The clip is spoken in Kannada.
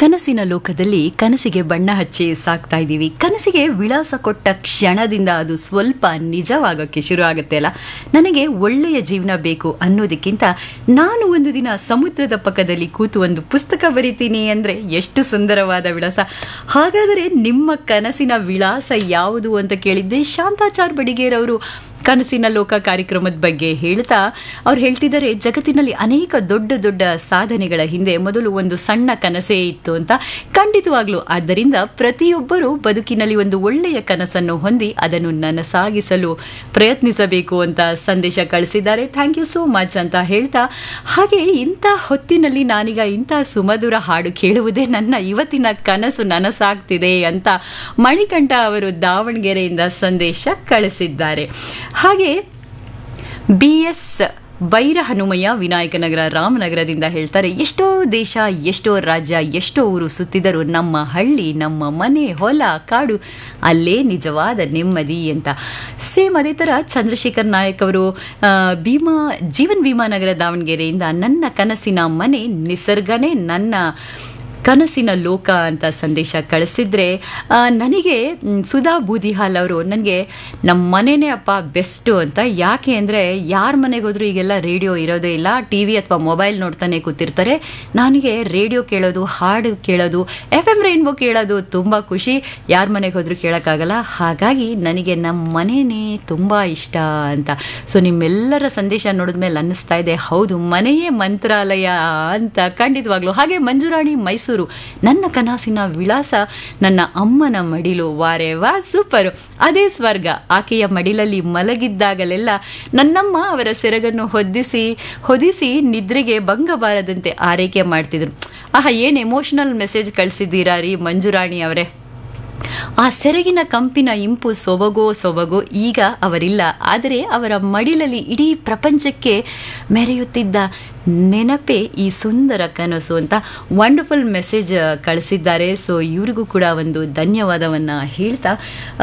ಕನಸಿನ ಲೋಕದಲ್ಲಿ ಕನಸಿಗೆ ಬಣ್ಣ ಹಚ್ಚಿ ಸಾಕ್ತಾ ಇದ್ದೀವಿ ಕನಸಿಗೆ ವಿಳಾಸ ಕೊಟ್ಟ ಕ್ಷಣದಿಂದ ಅದು ಸ್ವಲ್ಪ ನಿಜವಾಗೋಕ್ಕೆ ಶುರು ಆಗುತ್ತೆ ಅಲ್ಲ ನನಗೆ ಒಳ್ಳೆಯ ಜೀವನ ಬೇಕು ಅನ್ನೋದಕ್ಕಿಂತ ನಾನು ಒಂದು ದಿನ ಸಮುದ್ರದ ಪಕ್ಕದಲ್ಲಿ ಕೂತು ಒಂದು ಪುಸ್ತಕ ಬರಿತೀನಿ ಅಂದರೆ ಎಷ್ಟು ಸುಂದರವಾದ ವಿಳಾಸ ಹಾಗಾದರೆ ನಿಮ್ಮ ಕನಸಿನ ವಿಳಾಸ ಯಾವುದು ಅಂತ ಕೇಳಿದ್ದೆ ಶಾಂತಾಚಾರ್ ಬಡಿಗೇರವರು ಕನಸಿನ ಲೋಕ ಕಾರ್ಯಕ್ರಮದ ಬಗ್ಗೆ ಹೇಳ್ತಾ ಅವ್ರು ಹೇಳ್ತಿದ್ದಾರೆ ಜಗತ್ತಿನಲ್ಲಿ ಅನೇಕ ದೊಡ್ಡ ದೊಡ್ಡ ಸಾಧನೆಗಳ ಹಿಂದೆ ಮೊದಲು ಒಂದು ಸಣ್ಣ ಕನಸೇ ಇತ್ತು ಅಂತ ಖಂಡಿತವಾಗ್ಲು ಆದ್ದರಿಂದ ಪ್ರತಿಯೊಬ್ಬರೂ ಬದುಕಿನಲ್ಲಿ ಒಂದು ಒಳ್ಳೆಯ ಕನಸನ್ನು ಹೊಂದಿ ಅದನ್ನು ನನಸಾಗಿಸಲು ಪ್ರಯತ್ನಿಸಬೇಕು ಅಂತ ಸಂದೇಶ ಕಳಿಸಿದ್ದಾರೆ ಥ್ಯಾಂಕ್ ಯು ಸೋ ಮಚ್ ಅಂತ ಹೇಳ್ತಾ ಹಾಗೆ ಇಂಥ ಹೊತ್ತಿನಲ್ಲಿ ನಾನೀಗ ಇಂಥ ಸುಮಧುರ ಹಾಡು ಕೇಳುವುದೇ ನನ್ನ ಇವತ್ತಿನ ಕನಸು ನನಸಾಗ್ತಿದೆ ಅಂತ ಮಣಿಕಂಠ ಅವರು ದಾವಣಗೆರೆಯಿಂದ ಸಂದೇಶ ಕಳಿಸಿದ್ದಾರೆ ಹಾಗೆ ಬಿ ಎಸ್ ಬೈರ ಹನುಮಯ್ಯ ವಿನಾಯಕನಗರ ರಾಮನಗರದಿಂದ ಹೇಳ್ತಾರೆ ಎಷ್ಟೋ ದೇಶ ಎಷ್ಟೋ ರಾಜ್ಯ ಎಷ್ಟೋ ಊರು ಸುತ್ತಿದರೂ ನಮ್ಮ ಹಳ್ಳಿ ನಮ್ಮ ಮನೆ ಹೊಲ ಕಾಡು ಅಲ್ಲೇ ನಿಜವಾದ ನೆಮ್ಮದಿ ಅಂತ ಸೇಮ್ ಅದೇ ಥರ ಚಂದ್ರಶೇಖರ್ ನಾಯಕ್ ಅವರು ಆ, ಭೀಮಾ ಜೀವನ್ ಭೀಮಾ ನಗರ ದಾವಣಗೆರೆಯಿಂದ ನನ್ನ ಕನಸಿನ ಮನೆ ನಿಸರ್ಗನೇ ನನ್ನ ಕನಸಿನ ಲೋಕ ಅಂತ ಸಂದೇಶ ಕಳಿಸಿದ್ರೆ ಆ, ನನಗೆ ಮ್, ಸುಧಾ ಬೂದಿಹಾಲ್ ಅವರು ನನಗೆ ನಮ್ಮ ಮನೆನೇ ಅಪ್ಪ ಬೆಸ್ಟು ಅಂತ ಯಾಕೆ ಅಂದರೆ ಯಾರ ಮನೆಗೆ ಹೋದ್ರೂ ಈಗೆಲ್ಲ ರೇಡಿಯೋ ಇರೋದೇ ಇಲ್ಲ ಟಿ ವಿ ಅಥವಾ ಮೊಬೈಲ್ ನೋಡ್ತಾನೆ ಕೂತಿರ್ತಾರೆ ನನಗೆ ರೇಡಿಯೋ ಕೇಳೋದು ಹಾಡು ಕೇಳೋದು ಎಫ್ ಎಮ್ ರೈನ್ಬೋ ಕೇಳೋದು ತುಂಬ ಖುಷಿ ಯಾರ ಮನೆಗೆ ಹೋದ್ರೂ ಕೇಳೋಕ್ಕಾಗಲ್ಲ ಹಾಗಾಗಿ ನನಗೆ ನಮ್ಮ ಮನೆಯೇ ತುಂಬ ಇಷ್ಟ ಅಂತ ಸೊ ನಿಮ್ಮೆಲ್ಲರ ಸಂದೇಶ ನೋಡಿದ್ಮೇಲೆ ಅನ್ನಿಸ್ತಾ ಇದೆ ಹೌದು ಮನೆಯೇ ಮಂತ್ರಾಲಯ ಅಂತ ಖಂಡಿತವಾಗ್ಲು ಹಾಗೆ ಮಂಜುರಾಣಿ ಮೈಸೂರು ನನ್ನ ಕನಸಿನ ವಿಳಾಸ ನನ್ನ ಅಮ್ಮನ ಮಡಿಲು ವಾರೆ ವಾ ಸೂಪರು ಅದೇ ಸ್ವರ್ಗ ಆಕೆಯ ಮಡಿಲಲ್ಲಿ ಮಲಗಿದ್ದಾಗಲೆಲ್ಲ ನನ್ನಮ್ಮ ಅವರ ಸೆರಗನ್ನು ಹೊದಿಸಿ ಹೊದಿಸಿ ನಿದ್ರೆಗೆ ಭಂಗ ಬಾರದಂತೆ ಆರೈಕೆ ಮಾಡ್ತಿದ್ರು ಆಹಾ ಏನು ಎಮೋಷನಲ್ ಮೆಸೇಜ್ ಕಳಿಸಿದ್ದೀರಾ ರೀ ಮಂಜುರಾಣಿ ಅವರೇ ಆ ಸೆರಗಿನ ಕಂಪಿನ ಇಂಪು ಸೊಬಗೋ ಸೊಬಗೋ ಈಗ ಅವರಿಲ್ಲ ಆದರೆ ಅವರ ಮಡಿಲಲ್ಲಿ ಇಡೀ ಪ್ರಪಂಚಕ್ಕೆ ಮೆರೆಯುತ್ತಿದ್ದ ನೆನಪೇ ಈ ಸುಂದರ ಕನಸು ಅಂತ ವಂಡರ್ಫುಲ್ ಮೆಸೇಜ್ ಕಳಿಸಿದ್ದಾರೆ ಸೊ ಇವರಿಗೂ ಕೂಡ ಒಂದು ಧನ್ಯವಾದವನ್ನು ಹೇಳ್ತಾ